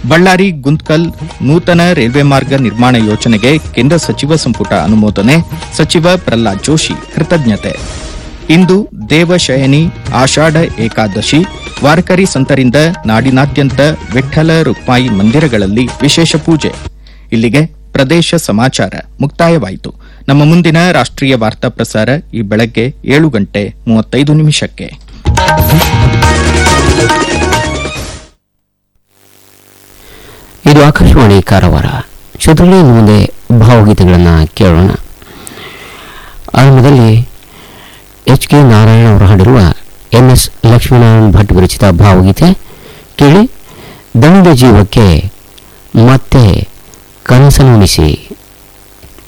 ಬಳ್ಳಾರಿ ಗುಂತ್ಕಲ್ ನೂತನ ರೈಲ್ವೆ ಮಾರ್ಗ ನಿರ್ಮಾಣ ಯೋಜನೆಗೆ ಕೇಂದ್ರ ಸಚಿವ ಸಂಪುಟ ಅನುಮೋದನೆ ಸಚಿವ ಪ್ರಹ್ಲಾದ್ ಜೋಶಿ ಕೃತಜ್ಞತೆ ಇಂದು ದೇವಶಯನಿ ಆಷಾಢ ಏಕಾದಶಿ ವಾರಕರಿ ಸಂತರಿಂದ ನಾಡಿನಾದ್ಯಂತ ವಿಠ್ಠಲ ರುಕ್ಮಾಯಿ ಮಂದಿರಗಳಲ್ಲಿ ವಿಶೇಷ ಪೂಜೆ ಇಲ್ಲಿಗೆ ಪ್ರದೇಶ ಸಮಾಚಾರ ಮುಕ್ತಾಯವಾಯಿತು ನಮ್ಮ ಮುಂದಿನ ರಾಷ್ಟ್ರೀಯ ವಾರ್ತಾ ಪ್ರಸಾರ ಈ ಬೆಳಗ್ಗೆ ಏಳು ಗಂಟೆ ಮೂವತ್ತೈದು ನಿಮಿಷಕ್ಕೆ ಇದು ಆಕಾಶವಾಣಿ ಕಾರವಾರ ಶ್ರೋತೃಗಳೇ ಇನ್ನು ಮುಂದೆ ಭಾವಗೀತೆಗಳನ್ನು ಕೇಳೋಣ ಆರಂಭದಲ್ಲಿ ಎಚ್ ಕೆ ನಾರಾಯಣ ಅವರು ಹಾಡಿರುವ ಎನ್ ಎಸ್ ಲಕ್ಷ್ಮೀನಾರಾಯಣ ಭಟ್ ವಿರಚಿತ ಭಾವಗೀತೆ ಕೇಳಿ ದಣಿದ ಜೀವಕ್ಕೆ ಮತ್ತೆ ಕನಸನ್ನುಣಿಸಿ